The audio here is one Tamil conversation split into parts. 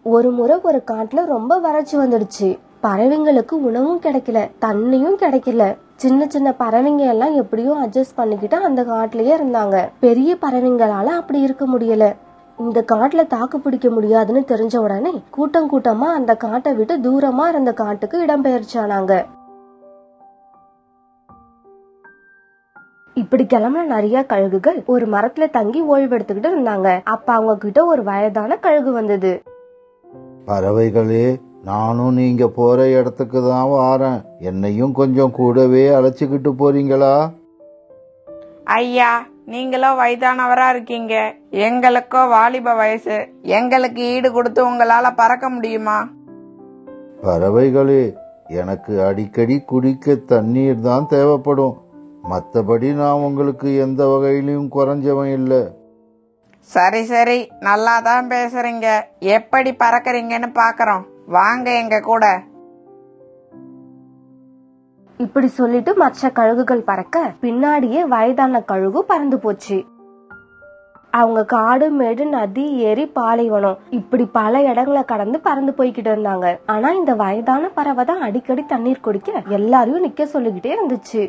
ஒரு முறை ஒரு காட்டுல ரொம்ப வறட்சி வந்துடுச்சு பறவைங்களுக்கு உணவும் கிடைக்கல தண்ணியும் கிடைக்கல சின்ன சின்ன பறவைங்க எல்லாம் எப்படியும் அட்ஜஸ்ட் பண்ணிக்கிட்டு அந்த காட்டுலயே இருந்தாங்க பெரிய பறவைங்களால அப்படி இருக்க முடியல இந்த காட்டுல தாக்கு பிடிக்க முடியாதுன்னு தெரிஞ்ச உடனே கூட்டம் கூட்டமா அந்த காட்டை விட்டு தூரமா இருந்த காட்டுக்கு இடம்பெயர்ச்சானாங்க இப்படி கிளம்புன நிறைய கழுகுகள் ஒரு மரத்துல தங்கி ஓய்வெடுத்துக்கிட்டு இருந்தாங்க அப்ப அவங்க கிட்ட ஒரு வயதான கழுகு வந்தது பறவைகளே நானும் நீங்க போற இடத்துக்கு தான் வாரேன் என்னையும் கொஞ்சம் கூடவே அழைச்சிக்கிட்டு போறீங்களா ஐயா நீங்களும் வயதானவரா இருக்கீங்க எங்களுக்கோ வாலிப வயசு எங்களுக்கு ஈடு கொடுத்து உங்களால பறக்க முடியுமா பறவைகளே எனக்கு அடிக்கடி குடிக்க தண்ணீர் தான் தேவைப்படும் மத்தபடி நான் உங்களுக்கு எந்த வகையிலும் குறைஞ்சவன் இல்லை சரி சரி நல்லா தான் பேசுறீங்க எப்படி பறக்கறீங்கன்னு பாக்குறோம் வாங்க எங்க கூட இப்படி சொல்லிட்டு மற்ற கழுகுகள் பறக்க பின்னாடியே வயதான கழுகு பறந்து போச்சு அவங்க காடு மேடு நதி ஏரி பாலைவனம் இப்படி பல இடங்களை கடந்து பறந்து போய்கிட்டு இருந்தாங்க ஆனா இந்த வயதான பறவை தான் அடிக்கடி தண்ணீர் குடிக்க எல்லாரையும் நிக்க சொல்லிக்கிட்டே இருந்துச்சு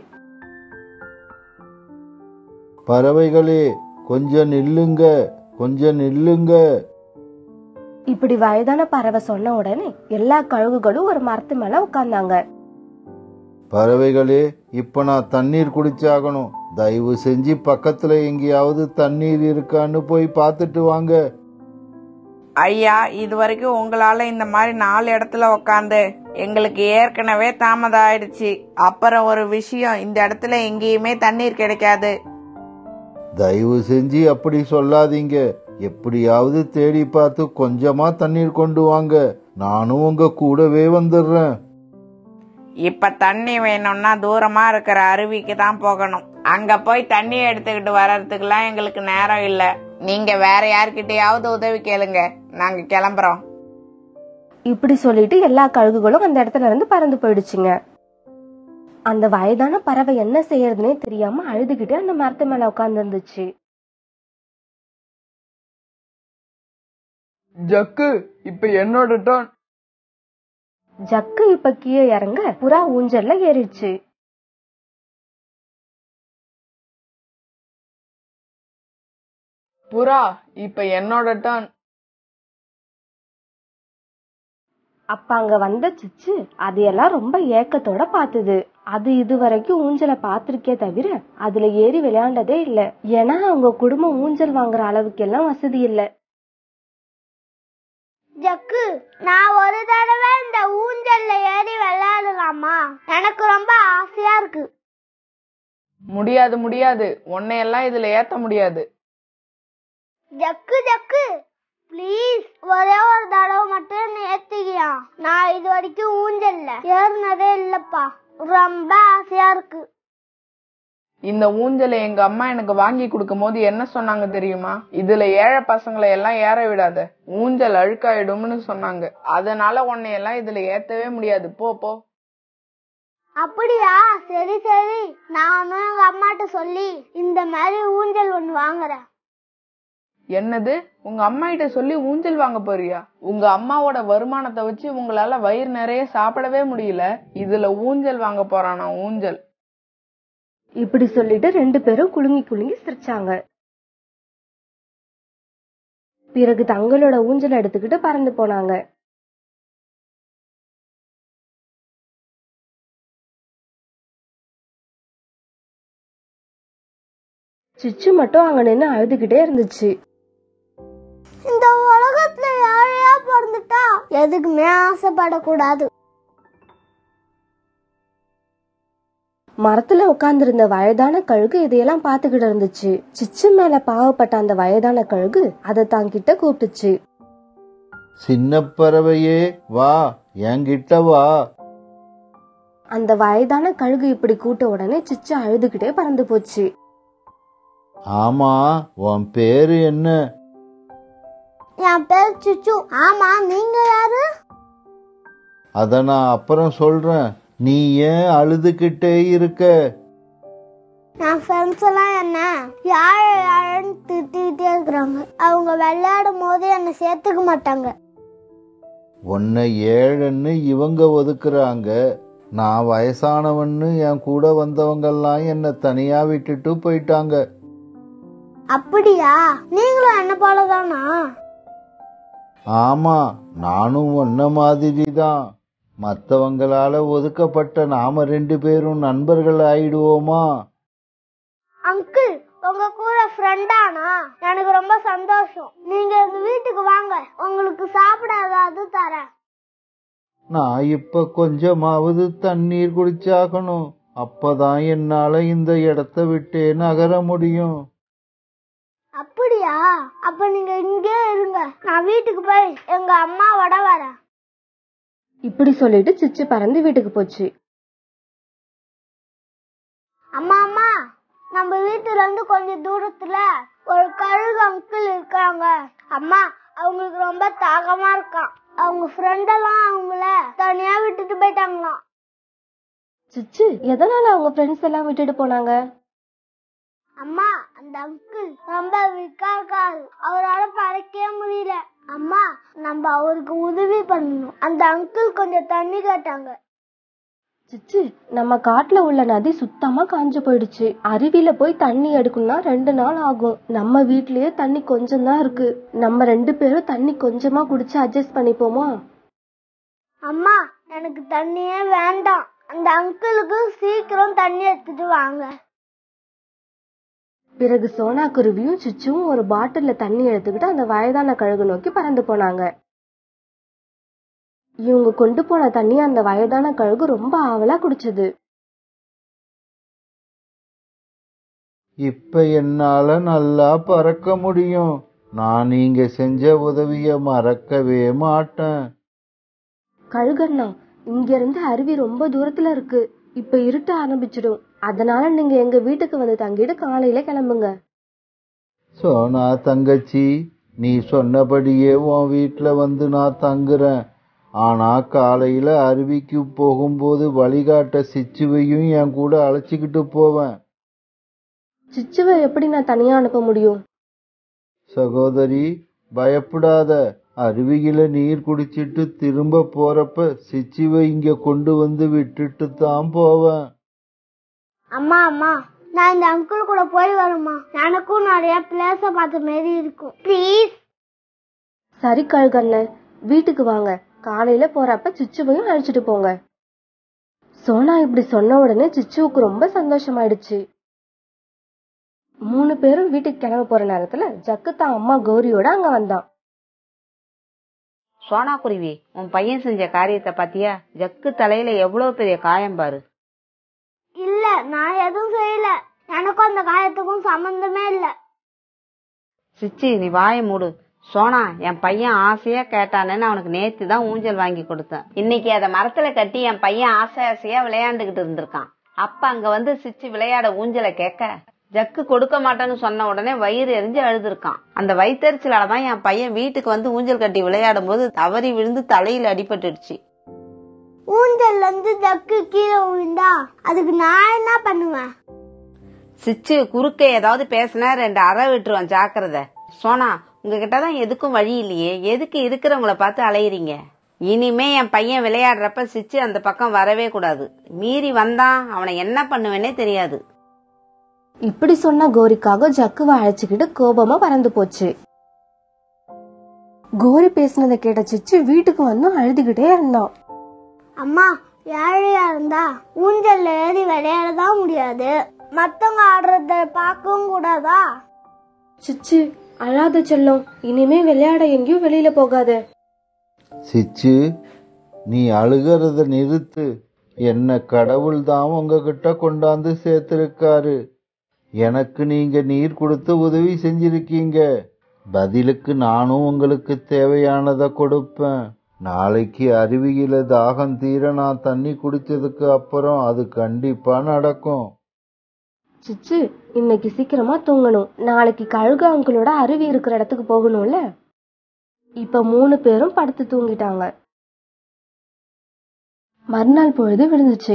பறவைகளே கொஞ்சம் நில்லுங்க கொஞ்சம் நில்லுங்க இப்படி வயதான பறவை சொன்ன உடனே எல்லா கழுகுகளும் ஒரு மரத்து மேல உட்கார்ந்தாங்க பறவைகளே இப்ப நான் தண்ணீர் குடிச்சாகணும் தயவு செஞ்சு பக்கத்துல எங்கேயாவது தண்ணீர் இருக்கான்னு போய் பார்த்துட்டு வாங்க ஐயா இது வரைக்கும் உங்களால இந்த மாதிரி நாலு இடத்துல உக்காந்து எங்களுக்கு ஏற்கனவே தாமதம் ஆயிடுச்சு அப்புறம் ஒரு விஷயம் இந்த இடத்துல எங்கேயுமே தண்ணீர் கிடைக்காது தயவு செஞ்சு அப்படி சொல்லாதீங்க எப்படியாவது தேடி பார்த்து கொஞ்சமா தண்ணீர் கொண்டு வாங்க நானும் உங்க கூடவே வந்துடுறேன் இப்ப தண்ணி வேணும்னா தூரமா இருக்கிற அருவிக்கு தான் போகணும் அங்க போய் தண்ணி எடுத்துக்கிட்டு வர்றதுக்குலாம் எங்களுக்கு நேரம் இல்ல நீங்க வேற யார்கிட்டயாவது உதவி கேளுங்க நாங்க கிளம்புறோம் இப்படி சொல்லிட்டு எல்லா கழுகுகளும் அந்த இடத்துல இருந்து பறந்து போயிடுச்சுங்க அந்த வயதான பறவை என்ன செய்யறதுனே தெரியாம அழுதுகிட்டே அந்த மரத்து மேல உட்கார்ந்து இருந்துச்சு ஜக்கு இப்ப என்னோட டர்ன் ஜக்கு இப்ப கீழே இறங்க புறா ஊஞ்சல்ல ஏறிடுச்சு புறா இப்ப என்னோட டர்ன் அப்ப அங்க வந்த சிச்சு அதையெல்லாம் ரொம்ப ஏக்கத்தோட பார்த்தது அது இதுவரைக்கும் ஊஞ்சலை பார்த்திருக்கே தவிர அதுல ஏறி விளையாண்டதே இல்ல ஏன்னா அவங்க குடும்பம் ஊஞ்சல் வாங்குற அளவுக்கு எல்லாம் வசதி இல்ல ஜக்கு நான் ஒரு தடவை இந்த ஊஞ்சல்ல ஏறி விளையாடலாமா எனக்கு ரொம்ப ஆசையா இருக்கு முடியாது முடியாது உன்னையெல்லாம் இதுல ஏத்த முடியாது ஜக்கு ஜக்கு ப்ளீஸ் ஒரே ஒரு தடவை மட்டும் ஏத்திக்கியா நான் இது வரைக்கும் ஊஞ்சல்ல ஏறினதே இல்லப்பா ரொம்ப ஆசையா இருக்கு இந்த ஊஞ்சலை எங்க அம்மா எனக்கு வாங்கி கொடுக்கும் போது என்ன சொன்னாங்க தெரியுமா இதுல ஏழை பசங்களை எல்லாம் ஏற விடாத ஊஞ்சல் அழுக்காயிடும்னு சொன்னாங்க அதனால உன்னை எல்லாம் இதுல ஏத்தவே முடியாது போ போ அப்படியா சரி சரி நானும் எங்க அம்மாட்ட சொல்லி இந்த மாதிரி ஊஞ்சல் ஒண்ணு வாங்குறேன் என்னது உங்க அம்மா கிட்ட சொல்லி ஊஞ்சல் வாங்க போறியா உங்க அம்மாவோட வருமானத்தை வச்சு உங்களால வயிறு நிறைய சாப்பிடவே முடியல இதுல ஊஞ்சல் வாங்க போறானா ஊஞ்சல் இப்படி சொல்லிட்டு ரெண்டு பேரும் குலுங்கி குலுங்கி சிரிச்சாங்க பிறகு தங்களோட ஊஞ்சல் எடுத்துக்கிட்டு பறந்து போனாங்க சிச்சு மட்டும் அங்க நின்னு அழுதுகிட்டே இருந்துச்சு இந்த உலகத்துல யாரையா பிறந்துட்டா எதுக்குமே ஆசைப்படக்கூடாது மரத்துல உட்கார்ந்திருந்த வயதான கழுகு இதையெல்லாம் பாத்துக்கிட்டு இருந்துச்சு சிச்சு மேல பாவப்பட்ட அந்த வயதான கழுகு அதை தான் கிட்ட கூப்பிட்டுச்சு சின்ன பறவையே வா என்கிட்ட வா அந்த வயதான கழுகு இப்படி கூட்ட உடனே சிச்சு அழுதுகிட்டே பறந்து போச்சு ஆமா உன் பேரு என்ன என் பேர் சுச்சு ஆமா நீங்க யாரு அத நான் அப்புறம் சொல்றேன் நீ ஏன் அழுதுகிட்டே இருக்க என் ஃப்ரெண்ட்ஸ் எல்லாம் என்ன யாழ யாழன்னு திட்டிகிட்டே இருக்கிறாங்க அவங்க விளையாடும் போது என்னை சேர்த்துக்க மாட்டாங்க உன்னை ஏழன்னு இவங்க ஒதுக்குறாங்க நான் வயசானவன்னு என் கூட வந்தவங்கெல்லாம் என்னை தனியா விட்டுட்டு போயிட்டாங்க அப்படியா நீங்களும் என்ன போலதானா ஆமா நானும் உன்ன மாதிரி தான் மற்றவங்களால ஒதுக்கப்பட்ட நாம ரெண்டு பேரும் நண்பர்கள் ஆயிடுவோமா அங்கிள் உங்க கூட ஃப்ரெண்டானா எனக்கு ரொம்ப சந்தோஷம் நீங்க எங்க வீட்டுக்கு வாங்க உங்களுக்கு சாப்பிட ஏதாவது தரேன் நான் இப்ப கொஞ்சமாவது தண்ணீர் குடிச்சாகணும் அப்பதான் என்னால இந்த இடத்த விட்டே நகர முடியும் அப்படியா அப்ப நீங்க இங்கே இருங்க நான் வீட்டுக்கு போய் எங்க அம்மாவோட வரேன் இப்படி சொல்லிட்டு சிச்சு பறந்து வீட்டுக்கு போச்சு அம்மா அம்மா நம்ம வீட்டுல இருந்து கொஞ்சம் தூரத்துல ஒரு கழுகு அங்கிள் இருக்காங்க அம்மா அவங்களுக்கு ரொம்ப தாகமா இருக்கான் அவங்க ஃப்ரெண்டெல்லாம் அவங்கள தனியா விட்டுட்டு போயிட்டாங்களாம் சிச்சு எதனால அவங்க ஃப்ரெண்ட்ஸ் எல்லாம் விட்டுட்டு போனாங்க அம்மா அந்த அங்கிள் ரொம்ப வீக்கா இருக்காரு அவரால பறக்கவே முடியல அம்மா நம்ம அவருக்கு உதவி பண்ணணும் அந்த அங்கிள் கொஞ்சம் தண்ணி கேட்டாங்க சிச்சு நம்ம காட்டுல உள்ள நதி சுத்தமா காஞ்சு போயிடுச்சு அருவியில போய் தண்ணி எடுக்கணும்னா ரெண்டு நாள் ஆகும் நம்ம வீட்லயே தண்ணி கொஞ்சம் தான் இருக்கு நம்ம ரெண்டு பேரும் தண்ணி கொஞ்சமா குடிச்சு அட்ஜஸ்ட் பண்ணிப்போமா அம்மா எனக்கு தண்ணியே வேண்டாம் அந்த அங்கிளுக்கு சீக்கிரம் தண்ணி எடுத்துட்டு வாங்க பிறகு சோனா குருவியும் சிச்சுவும் ஒரு பாட்டில்ல தண்ணி எடுத்துக்கிட்டு அந்த வயதான கழுகு நோக்கி பறந்து போனாங்க இவங்க கொண்டு போன தண்ணி அந்த வயதான கழுகு ரொம்ப ஆவலா குடிச்சது இப்ப என்னால நல்லா பறக்க முடியும் நான் நீங்க செஞ்ச உதவிய மறக்கவே மாட்டேன் கழுகண்ணா இங்க இருந்து அருவி ரொம்ப தூரத்துல இருக்கு இப்ப இருட்ட ஆரம்பிச்சிடும் அதனால நீங்க எங்க வீட்டுக்கு வந்து தங்கிட்டு காலையில கிளம்புங்க சோனா தங்கச்சி நீ சொன்னபடியே உன் வீட்ல வந்து நான் தங்குறேன் ஆனா காலையில அருவிக்கு போகும்போது வழிகாட்ட சிச்சுவையும் என் கூட அழைச்சிக்கிட்டு போவேன் சிச்சுவை எப்படி நான் தனியா அனுப்ப முடியும் சகோதரி பயப்படாத அருவியில நீர் குடிச்சிட்டு திரும்ப போறப்ப சிச்சுவை இங்க கொண்டு வந்து விட்டுட்டு தான் போவேன் அம்மா அம்மா நான் இந்த அங்கிள் கூட போய் வருமா எனக்கும் நிறைய பிளேஸ பார்த்த மாரி இருக்கும் ப்ளீஸ் சரி கழுகண்ணன் வீட்டுக்கு வாங்க காலையில போறப்ப சிச்சுவையும் அழைச்சிட்டு போங்க சோனா இப்படி சொன்ன உடனே சிச்சுவுக்கு ரொம்ப சந்தோஷமாயிடுச்சு மூணு பேரும் வீட்டுக்கு கிளம்ப போற நேரத்துல ஜக்கு தான் அம்மா கௌரியோட அங்க வந்தான் சோனா குருவி உன் பையன் செஞ்ச காரியத்தை பாத்தியா ஜக்கு தலையில எவ்வளவு பெரிய காயம் பாரு இல்ல நான் எதுவும் செய்யல எனக்கும் அந்த காயத்துக்கும் சம்பந்தமே இல்ல சிச்சி நீ வாய மூடு சோனா என் பையன் ஆசையா கேட்டானேன்னு அவனுக்கு நேத்து தான் ஊஞ்சல் வாங்கி கொடுத்தேன் இன்னைக்கு அத மரத்துல கட்டி என் பையன் ஆசை ஆசையா விளையாண்டுகிட்டு இருந்திருக்கான் அப்ப அங்க வந்து சிச்சு விளையாட ஊஞ்சலை கேட்க ஜக்கு கொடுக்க மாட்டேன்னு சொன்ன உடனே வயிறு எரிஞ்சு அழுதுருக்கான் அந்த வயிற்றுச்சலால தான் என் பையன் வீட்டுக்கு வந்து ஊஞ்சல் கட்டி விளையாடும் போது தவறி விழுந்து தலையில அடிபட்டுடுச்சு ஊஞ்சல்ல இருந்து ஜக்கு கீழே விழுந்தா அதுக்கு நான் என்ன பண்ணுவேன் சிச்சு குறுக்க ஏதாவது பேசினா ரெண்டு அறை விட்டுருவான் ஜாக்கிரத சோனா உங்ககிட்ட தான் எதுக்கும் வழி இல்லையே எதுக்கு இருக்கிறவங்கள பார்த்து அலையுறீங்க இனிமே என் பையன் விளையாடுறப்ப சிச்சு அந்த பக்கம் வரவே கூடாது மீறி வந்தான் அவனை என்ன பண்ணுவேனே தெரியாது இப்படி சொன்ன கோரிக்காக ஜக்குவை அழைச்சுக்கிட்டு கோபமா பறந்து போச்சு கோரி பேசினதை கேட்ட சிச்சு வீட்டுக்கு வந்து அழுதுகிட்டே இருந்தான் அம்மா ஏழையா இருந்தா ஊஞ்சல்ல ஏறி விளையாடதான் முடியாது மத்தவங்க ஆடுறத பார்க்கவும் கூடாதா சிச்சு அழாத செல்லம் இனிமே விளையாட எங்கேயும் வெளியில போகாத சிச்சு நீ அழுகிறத நிறுத்து என்ன கடவுள் தான் உங்ககிட்ட கொண்டாந்து சேர்த்திருக்காரு எனக்கு நீங்க நீர் கொடுத்து உதவி செஞ்சிருக்கீங்க பதிலுக்கு நானும் உங்களுக்கு தேவையானதை கொடுப்பேன் நாளைக்கு அருவியில தாகம் தீர நான் தண்ணி குடிச்சதுக்கு அப்புறம் அது கண்டிப்பா நடக்கும் சிச்சு இன்னைக்கு சீக்கிரமா தூங்கணும் நாளைக்கு கழுகு அங்கிளோட அருவி இருக்கிற இடத்துக்கு போகணும்ல இப்ப மூணு பேரும் படுத்து தூங்கிட்டாங்க மறுநாள் பொழுது விழுந்துச்சு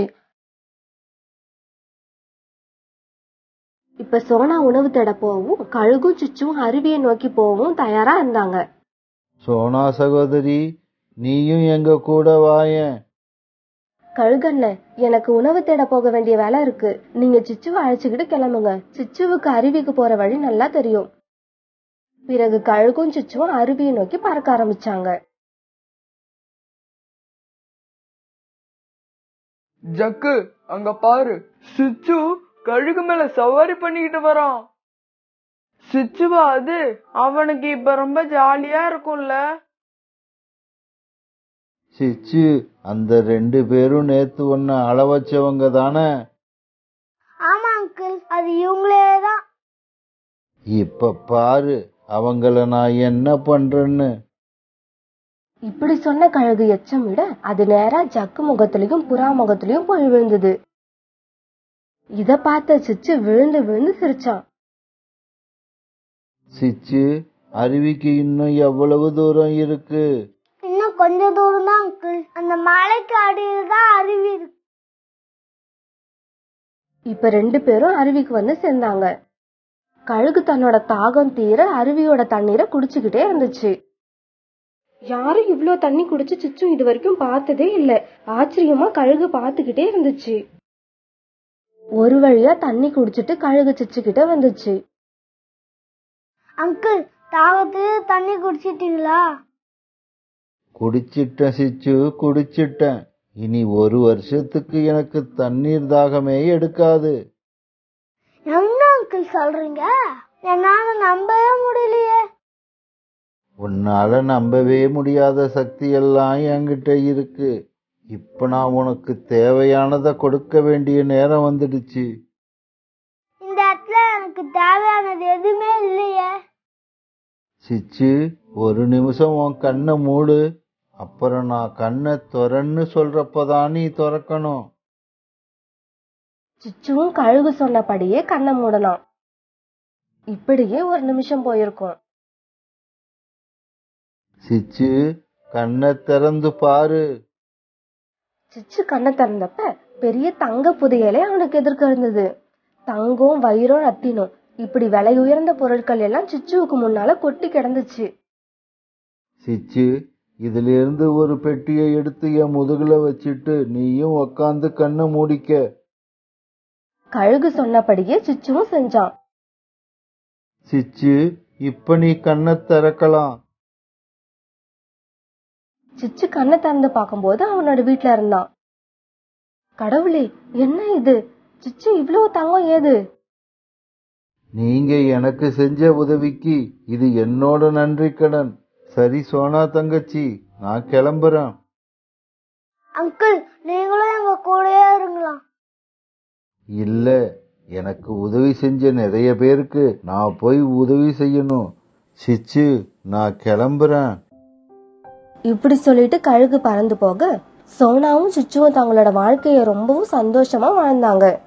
இப்ப சோனா உணவு தேட போகவும் கழுகும் சிச்சும் அருவியை நோக்கி போகவும் தயாரா இருந்தாங்க சோனா சகோதரி நீயும் எங்க கூட வாயேன் கழுகண்ண எனக்கு உணவு தேட போக வேண்டிய வேலை இருக்கு நீங்க சிச்சுவை அழைச்சுக்கிட்டு கிளம்புங்க சிச்சுவுக்கு அருவிக்கு போற வழி நல்லா தெரியும் பிறகு கழுகும் சிச்சுவும் அருவியை நோக்கி பறக்க ஆரம்பிச்சாங்க ஜக்கு அங்க பாரு சிச்சு கழுகு மேல சவாரி பண்ணிக்கிட்டு வரான் சிச்சுவா அது அவனுக்கு இப்ப ரொம்ப ஜாலியா இருக்கும்ல சிச்சு அந்த ரெண்டு பேரும் நேத்து ஒன்ன அள வச்சவங்க தானே ஆமா அங்கிள் அது இவங்களே தான் இப்ப பாரு அவங்கள நான் என்ன பண்றேன்னு இப்படி சொன்ன கழுகு எச்சமிட அது நேரா ஜக்கு முகத்திலையும் புறா முகத்திலையும் போய் விழுந்தது இத பார்த்த சிச்சு விழுந்து விழுந்து சிரிச்சான் சிச்சு அருவிக்கு இன்னும் எவ்வளவு தூரம் இருக்கு இன்னும் கொஞ்ச தூரம் தான் அங்கிள் அந்த மலைக்கு அடியில் தான் அருவி இருக்கு இப்ப ரெண்டு பேரும் அருவிக்கு வந்து சேர்ந்தாங்க கழுகு தன்னோட தாகம் தீர அருவியோட தண்ணீரை குடிச்சுக்கிட்டே இருந்துச்சு யாரும் இவ்ளோ தண்ணி குடிச்சு சிச்சு இது வரைக்கும் பார்த்ததே இல்ல ஆச்சரியமா கழுகு பார்த்துக்கிட்டே இருந்துச்சு ஒரு வழியா தண்ணி குடிச்சிட்டு கழுகு சிச்சு கிட்ட வந்துச்சு அங்கிள் தாகத்திலே தண்ணி குடிச்சிட்டீங்களா குடிச்சிட்டேன் சிச்சு குடிச்சிட்டேன் இனி ஒரு வருஷத்துக்கு எனக்கு தண்ணீர் தாகமே எடுக்காது என்ன அங்கிள் சொல்றீங்க என்னால நம்பவே முடியலையே உன்னால நம்பவே முடியாத சக்தி எல்லாம் என்கிட்ட இருக்கு இப்ப நான் உனக்கு தேவையானதை கொடுக்க வேண்டிய நேரம் வந்துடுச்சு இந்த இடத்துல எனக்கு தேவையானது எதுவுமே இல்லையே சிச்சு ஒரு நிமிஷம் உன் கண்ணை மூடு அப்புறம் நான் கண்ணை திறன்னு சொல்றப்பதான் நீ திறக்கணும் சிச்சுவும் கழுகு சொன்னபடியே கண்ணை மூடலாம் இப்படியே ஒரு நிமிஷம் போயிருக்கும் சிச்சு கண்ணை திறந்து பாரு சிச்சு கண்ணை திறந்தப்ப பெரிய தங்க புதையலே அவனுக்கு எதிர்க்க இருந்தது தங்கம் வைரம் ரத்தினம் இப்படி விலை உயர்ந்த பொருட்கள் எல்லாம் சிச்சுவுக்கு முன்னால கொட்டி கிடந்துச்சு சிச்சு இதுல இருந்து ஒரு பெட்டியை எடுத்து என் முதுகுல வச்சிட்டு நீயும் உக்காந்து கண்ணை மூடிக்க கழுகு சொன்னபடியே சிச்சுவும் செஞ்சான் சிச்சு இப்ப நீ கண்ணை திறக்கலாம் சிச்சு கண்ணை திறந்து பார்க்கும்போது அவனோட வீட்ல இருந்தான் கடவுளே என்ன இது சிச்சு இவ்வளவு தங்கம் ஏது நீங்க எனக்கு செஞ்ச உதவிக்கு இது என்னோட நன்றி கடன் சரி சோனா தங்கச்சி நான் கிளம்புறேன் அங்கிள் நீங்களும் எங்க கூடயே இருங்களாம் இல்ல எனக்கு உதவி செஞ்ச நிறைய பேருக்கு நான் போய் உதவி செய்யணும் சிச்சு நான் கிளம்புறேன் இப்படி சொல்லிட்டு கழுகு பறந்து போக சோனாவும் சிச்சுவும் தங்களோட வாழ்க்கைய ரொம்பவும் சந்தோஷமா வாழ்ந்தாங்க